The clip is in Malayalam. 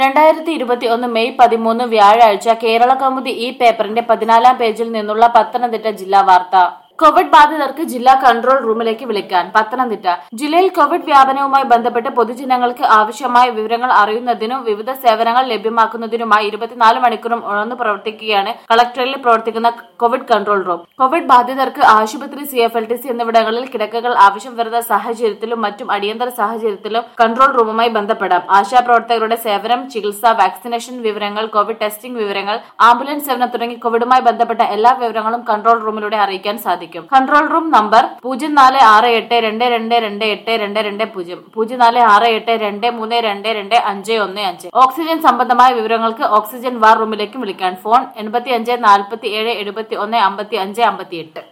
രണ്ടായിരത്തി ഇരുപത്തി ഒന്ന് മെയ് പതിമൂന്ന് വ്യാഴാഴ്ച കേരള കൗമുദി ഈ പേപ്പറിന്റെ പതിനാലാം പേജിൽ നിന്നുള്ള പത്തനംതിട്ട ജില്ലാ വാർത്ത കോവിഡ് ബാധിതർക്ക് ജില്ലാ കൺട്രോൾ റൂമിലേക്ക് വിളിക്കാൻ പത്തനംതിട്ട ജില്ലയിൽ കോവിഡ് വ്യാപനവുമായി ബന്ധപ്പെട്ട് പൊതുജനങ്ങൾക്ക് ആവശ്യമായ വിവരങ്ങൾ അറിയുന്നതിനും വിവിധ സേവനങ്ങൾ ലഭ്യമാക്കുന്നതിനുമായി ഇരുപത്തിനാല് മണിക്കൂറും ഉണർന്നു പ്രവർത്തിക്കുകയാണ് കളക്ടറിൽ പ്രവർത്തിക്കുന്ന കോവിഡ് കൺട്രോൾ റൂം കോവിഡ് ബാധിതർക്ക് ആശുപത്രി C F L T C എന്നിവിടങ്ങളിൽ കിടക്കകൾ ആവശ്യം വരുന്ന സാഹചര്യത്തിലും മറ്റും അടിയന്തര സാഹചര്യത്തിലും കൺട്രോൾ റൂമുമായി ബന്ധപ്പെടാം ആശാപ്രവർത്തകരുടെ സേവനം ചികിത്സ വാക്സിനേഷൻ വിവരങ്ങൾ കോവിഡ് ടെസ്റ്റിംഗ് വിവരങ്ങൾ ആംബുലൻസ് സേവനം തുടങ്ങി കോവിഡുമായി ബന്ധപ്പെട്ട എല്ലാ വിവരങ്ങളും കൺട്രോൾ റൂമിലൂടെ അറിയിക്കാൻ സാധിക്കും കൺട്രോൾ റൂം നമ്പർ പൂജ്യം നാല് ആറ് എട്ട് രണ്ട് രണ്ട് രണ്ട് എട്ട് രണ്ട് രണ്ട് പൂജ്യം പൂജ്യം നാല് ആറ് എട്ട് രണ്ട് മൂന്ന് രണ്ട് രണ്ട് അഞ്ച് ഒന്ന് അഞ്ച് ഓക്സിജൻ സംബന്ധമായ വിവരങ്ങൾക്ക് ഓക്സിജൻ വാർ റൂമിലേക്കും വിളിക്കാൻ ഫോൺ എൺപത്തി അഞ്ച് നാൽപ്പത്തി ഏഴ് എഴുപത്തി ഒന്ന് അമ്പത്തി അഞ്ച് അമ്പത്തി എട്ട്